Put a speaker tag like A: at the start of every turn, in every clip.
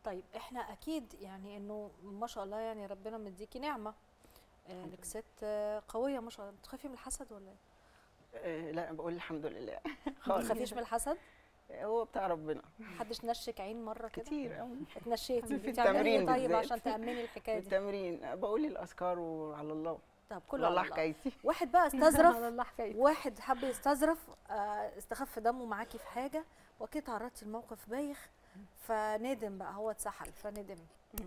A: طيب احنا اكيد يعني انه ما شاء الله يعني ربنا مديكي نعمه آه، لك ست آه، قويه ما شاء الله بتخافي من الحسد ولا ايه؟
B: آه، لا بقول الحمد لله
A: ما
B: خالص
A: بتخافيش من الحسد؟
B: هو بتاع ربنا
A: محدش نشك عين مره كده؟
B: كتير قوي
A: اتنشيتي
B: في
A: بتعملي ايه
B: التمرين
A: طيب
B: بالذات.
A: عشان تامني الحكايه دي؟
B: التمرين بقول الاذكار وعلى الله
A: طب كله
B: والله
A: على الله
B: حكايتي
A: واحد بقى استظرف
C: على الله حكاية
A: واحد حب يستظرف آه، استخف دمه معاكي في حاجه واكيد تعرضتي لموقف بايخ فندم بقى هو اتسحل فندم
B: مم.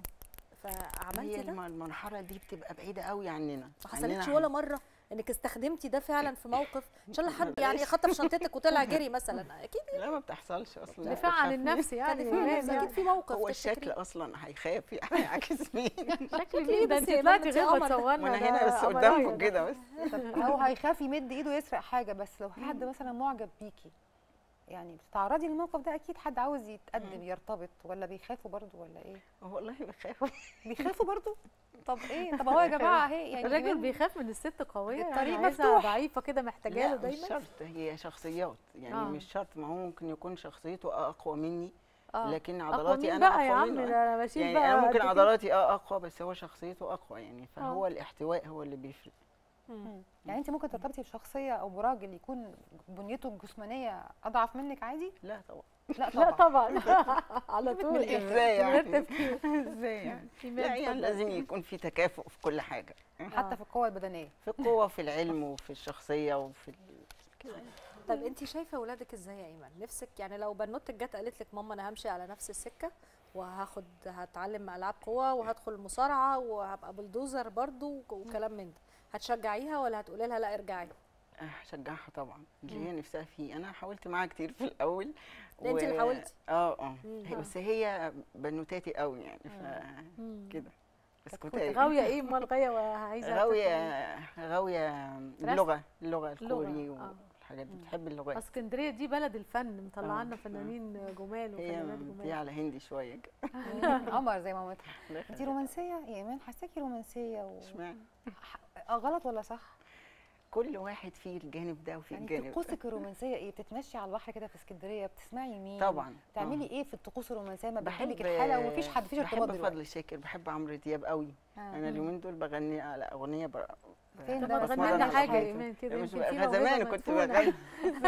A: فعملتي
B: هي
A: ده؟
B: الم- المرحله دي بتبقى بعيده قوي عننا
A: ما
B: عننا
A: حصلتش ولا مره انك استخدمتي ده فعلا في موقف ان شاء الله حد يعني
B: بلاش.
A: خطف شنطتك وطلع جري مثلا اكيد
B: لا ما بتحصلش اصلا
C: دفاع عن
B: بتخاف
C: النفس
A: كان
C: يعني
A: في
C: إيمان
A: نفس
C: يعني.
A: اكيد في موقف
B: هو
A: تفتكريه.
B: الشكل اصلا هيخاف يعني هيعكس مين
C: شكل
A: ليه
C: مين ده
A: بس
C: انت
A: يا
C: طلعتي
A: ماما،
C: غير
A: انت قمر.
C: تصورنا
B: وانا
C: ده
B: هنا بس
C: قمراية
B: قدامكم
C: ده.
B: كده بس
D: طب هو هيخاف يمد ايده يسرق حاجه بس لو في حد مثلا معجب بيكي يعني بتتعرضي للموقف ده اكيد حد عاوز يتقدم يرتبط ولا بيخافوا برضو ولا ايه
B: والله بخاف
D: بيخافوا برضو طب ايه طب هو يا جماعه اهي يعني
C: الراجل
D: كمان
C: بيخاف من الست قويه
D: الطريق
C: يعني عايزة
D: مفتوح.
C: ضعيفه كده محتاجه له
B: لا مش
C: دايما
B: شرط هي شخصيات يعني
C: آه.
B: مش شرط ما هو ممكن يكون شخصيته اقوى مني
C: آه.
B: لكن
C: أقوى
B: عضلاتي
C: مين
B: انا
C: بقى يا
B: اقوى
C: عم
B: منه
C: ده انا بشيل
B: يعني
C: بقى
B: انا
C: قد
B: ممكن
C: كده.
B: عضلاتي اه اقوى بس هو شخصيته اقوى يعني فهو الاحتواء هو اللي بيفرق
D: مم. يعني انت ممكن ترتبطي بشخصيه او براجل يكون بنيته الجسمانيه اضعف منك عادي
B: لا طبعا
D: لا
C: لا
D: طبعا
C: طبعا على طول
B: ازاي
C: من غير
B: يعني
C: تفكير
B: ازاي يعني
C: إيمان
B: لا يعني
C: اتفضل.
B: لازم يكون في تكافؤ في كل حاجه
D: حتى في القوه البدنيه
B: في القوه في العلم وفي الشخصيه وفي ال... كده يعني.
A: طب انت شايفه اولادك ازاي يا ايمان نفسك يعني لو بنوتك جت قالت لك ماما انا همشي على نفس السكه وهاخد هتعلم العاب قوه وهدخل المصارعه وهبقى بلدوزر برضو وكلام من ده هتشجعيها ولا هتقولي لها لا ارجعي
B: هشجعها طبعا اللي هي نفسها فيه انا حاولت معاها كتير في الاول
A: ده انت اللي حاولتي؟
B: اه اه
A: مم.
B: هي- بس هي بنوتاتي قوي يعني فكده بس كنت
C: غاويه ايه امال غاويه وعايزه
B: غاويه غاويه اللغه اللغه
C: اللغة،
B: الكوري
C: آه.
B: والحاجات دي بتحب اللغات
C: اسكندريه دي بلد الفن مطلع
B: آه،
C: لنا فنانين جمال
B: هي
C: وفنانات
B: دي
C: جمال
B: على هندي شويه كده
D: قمر زي مامتها
B: الله
D: انت
B: يخليك.
D: رومانسيه يا ايمان حاساكي رومانسيه و...
B: اشمعنى
D: اه غلط ولا صح
B: كل واحد فيه الجانب ده وفيه
D: يعني
B: الجانب ده
D: طقوسك الرومانسيه ايه بتتمشي على البحر كده في اسكندريه بتسمعي مين
B: طبعا
D: تعملي
B: آه.
D: ايه في الطقوس الرومانسيه ما
B: بحب
D: بتجيلك الحاله ومفيش حد فيش ارتباط
B: بحب
D: دلوقتي
B: فضل شاكر بحب عمرو دياب قوي
D: آه.
B: انا اليومين دول بغني على اغنيه بر...
D: فين
C: طب
D: ده؟
C: ما
D: بسمع
C: تغني
D: لنا
C: لنا
D: على
C: حاجه
D: حاجة.
C: يا ايمان كده
B: مش
C: يمكن في
B: بقى زمان
C: موهبة
B: كنت
C: مدفونة.
B: بغني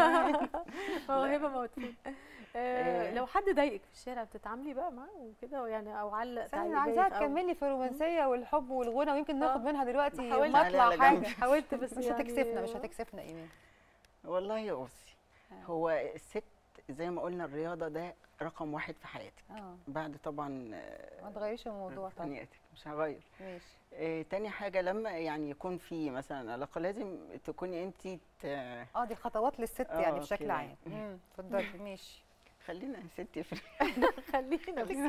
C: موهبه مدفونه آه،
B: آه.
C: لو حد ضايقك في الشارع بتتعاملي بقى معاه وكده يعني او علق
D: استني
C: تعليق
D: انا عايزاها
C: بايخ أو-
D: تكملي في الرومانسيه والحب والغنى ويمكن ناخد
C: آه.
D: منها دلوقتي
C: حاولت
D: مطلع
B: على جنب.
D: حاجه
C: حاولت بس
D: مش
C: يعني
D: هتكسفنا مش هتكسفنا ايمان
B: والله يا بصي
D: آه.
B: هو الست زي ما قلنا الرياضه ده رقم واحد في حياتك
D: اه
B: بعد طبعا آه،
D: ما تغيريش الموضوع طبعا
B: فنياتك مش هغير
D: ماشي
B: آه، تاني حاجه لما يعني يكون في مثلا علاقه لازم تكوني انت
D: اه دي خطوات للست
B: آه،
D: يعني بشكل
B: كده.
D: عام امم اتفضلي ماشي
B: خلينا ست في
C: خلينا بس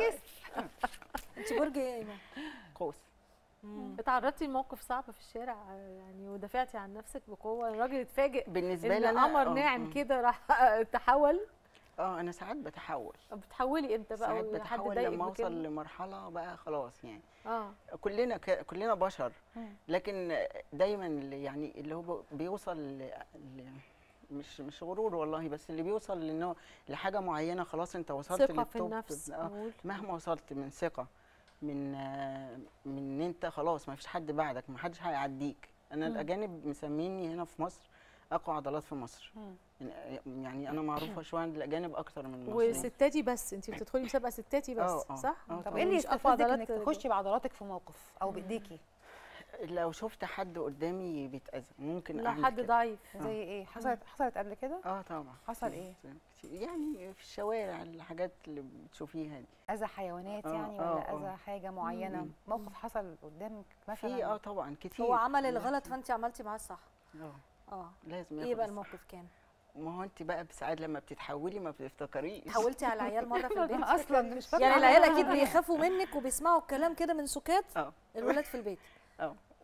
A: انت برج ايه يا ايمان
B: قوس
A: مم.
C: اتعرضتي لموقف صعب في الشارع آه، يعني ودافعتي عن نفسك بقوه الراجل اتفاجئ
B: بالنسبه
C: ان
B: لي انا
C: قمر
B: آه،
C: ناعم
B: آه.
C: كده راح تحول
B: اه انا ساعات بتحول
C: بتحولي امتى بقى
B: ساعات
C: وحد
B: بتحول
C: ضايقك
B: لما اوصل
C: بكلمة؟
B: لمرحله بقى خلاص يعني
C: اه
B: كلنا ك... كلنا بشر
D: مم.
B: لكن دايما اللي يعني اللي هو بيوصل ل... ل... مش مش غرور والله بس اللي بيوصل لانه لحاجه معينه خلاص انت وصلت
C: ثقه في
B: للتوب
C: النفس
B: آه
C: نقول
B: مهما وصلت من ثقه من آه، من ان انت خلاص ما فيش حد بعدك ما حدش هيعديك انا
C: مم.
B: الاجانب مسميني هنا في مصر اقوى عضلات في مصر
D: مم.
B: يعني انا معروفه شويه عند الاجانب اكتر من المصريين
C: وستاتي بس انت بتدخلي مسابقه ستاتي بس
B: آه، آه،
C: صح؟
B: آه،
D: طب
B: طبعاً.
D: ايه اللي
C: مش أقوى
D: يستفزك
C: عضلات
D: انك تخشي بعضلاتك في موقف او بايديكي
B: لو شفت حد قدامي بيتاذى ممكن
C: لا
B: أعمل
C: حد
B: كده.
C: ضعيف
D: زي ايه حصلت حصلت قبل كده
B: اه طبعا
D: حصل
B: كتير-
D: إيه؟
B: كتير. يعني في الشوارع الحاجات اللي بتشوفيها دي
D: اذى حيوانات
B: آه،
D: يعني
B: آه،
D: ولا
B: آه.
D: اذى حاجه معينه
B: مم.
D: موقف حصل قدامك مثلا
B: في اه طبعا كتير
A: هو عمل
B: لازم-
A: الغلط فانت عملتي معاه الصح
B: اه
A: اه
B: لازم
A: ايه
B: ياخد
A: بقى
B: الصح.
A: الموقف كان
B: ما هو انت بقى ساعات لما بتتحولي ما بتفتكريش
A: حاولتي على العيال مره في البيت
D: اصلا مش فاكره
A: يعني العيال اكيد بيخافوا منك وبيسمعوا الكلام كده من سكات
B: اه
A: الولاد في البيت
B: اه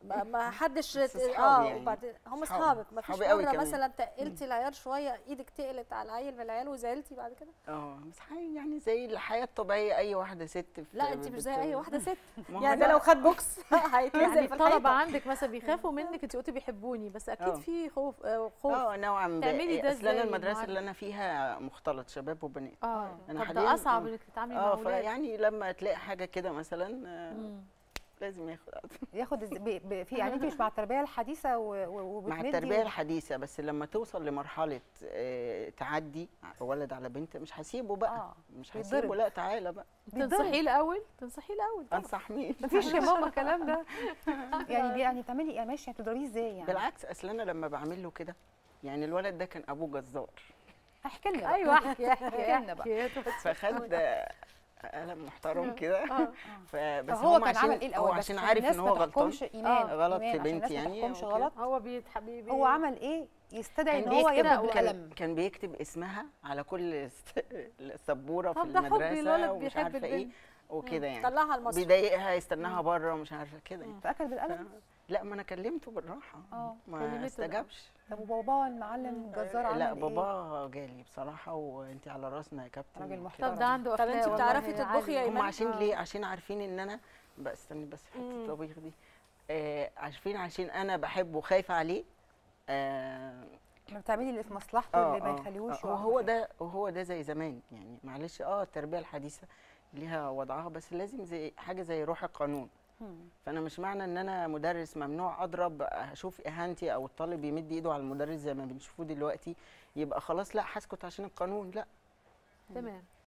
A: ما, ما حدش
B: بس
A: ت-
B: صحابي
A: اه
B: يعني.
A: وبعدين هم
B: صحابي.
A: اصحابك ما فيش
B: صحابي قوي
A: مره
B: كمان.
A: مثلا تقلتي العيال شويه ايدك تقلت على عيل من العيال وزعلتي بعد كده
B: اه بس حي- يعني زي الحياه الطبيعيه اي واحده ست في
A: لا انت مش زي
B: بت-
A: اي واحده ست
B: ما هو
A: يعني ده
B: ده-
A: لو خد بوكس هيتلزق
C: يعني
A: في
C: الطلبه
A: الحيطه
C: عندك مثلا بيخافوا منك انت قلتي بيحبوني بس اكيد
B: آه.
C: في خوف آه، خوف
B: اه نوعا ما
C: تعملي ده
B: اصل انا
C: إزاي
B: المدرسه
C: المعرفة؟
B: اللي انا فيها مختلط شباب وبنات
C: اه
B: أنا
C: طب
B: حالياً-
C: ده اصعب
B: آه.
C: انك تتعاملي مع
B: اه
C: اولاد
B: فيعني لما تلاقي حاجه كده مثلا آه،
C: مم.
B: لازم ياخد
D: ياخد إز- ب- ب- في يعني انت مش مع التربيه الحديثه و- و-
B: مع
D: وبتمدي
B: التربيه
D: و-
B: الحديثه بس لما توصل لمرحله آه، تعدي ولد على بنت مش هسيبه بقى
D: آه،
B: مش
D: بيتضرب.
B: هسيبه لا تعالى بقى
C: تنصحيه الاول تنصحيه الاول طبعا
B: انصح مين
D: مفيش يا ماما الكلام ده يعني بي- يعني تعملي ايه ماشي يعني تضربيه ازاي يعني
B: بالعكس اصل انا لما بعمل له كده يعني الولد ده كان ابوه جزار
D: احكي لنا بقى.
C: ايوه احكي
D: احكي
C: احكي
D: لنا بقى.
C: احكي
B: فخد آه، قلم محترم كده
C: اه
B: فبس
D: فهو
B: هم
D: كان
B: عشان
D: عمل ايه الاول
B: هو
D: بس
B: عشان
D: عشان
B: عارف
D: الناس
B: ان
D: ما
B: هو غلطان
D: تحكمش ايمان
B: غلط
D: إيمان،
B: في
D: عشان
B: بنت
D: الناس ما
B: يعني
D: تحكمش
B: وكده.
D: غلط
C: هو بيتح... بي... بي...
D: هو عمل ايه يستدعي
B: كان
D: ان هو
B: بيكتب
D: يضرب
B: كان,
D: بالقلم
B: كان بيكتب اسمها على كل س- السبوره في
C: طب ده حب
B: المدرسه
C: الولد
B: ومش
C: بيحب
B: عارفه ايه
C: البنت.
B: وكده يعني
A: طلعها المصري
B: بيضايقها يستناها بره ومش عارفه كده يعني
D: فاكل بالقلم
B: ف- لا ما انا كلمته بالراحه
D: اه
B: ما
C: كلمته
B: استجابش
D: طب وبابا المعلم الجزار عمل
B: لا
D: ايه
B: بابا جالي بصراحه وانت على راسنا يا كابتن
D: راجل
B: وكده.
D: محترم.
C: طب ده عنده
A: طب
C: اخلاق
A: انت
C: والله
A: بتعرفي تطبخي يا
C: عادي.
B: هم
A: إيمان؟
B: عشان
C: آه.
B: ليه عشان عارفين ان انا بقى استني بس حته
C: مم.
B: الطبيخ دي آه عارفين عشان انا بحبه وخايفه عليه آه
D: ما بتعملي اللي في مصلحته
B: اه
D: اللي ما
B: آه،
D: يخليهوش
B: آه،
D: يقع
B: وهو
D: في
B: ده وهو ده زي زمان يعني معلش اه التربيه الحديثه ليها وضعها بس لازم زي حاجه زي روح القانون
D: مم.
B: فانا مش معنى ان انا مدرس ممنوع اضرب اشوف اهانتي او الطالب يمد ايده على المدرس زي ما بنشوفه دلوقتي يبقى خلاص لا هسكت عشان القانون لا
C: تمام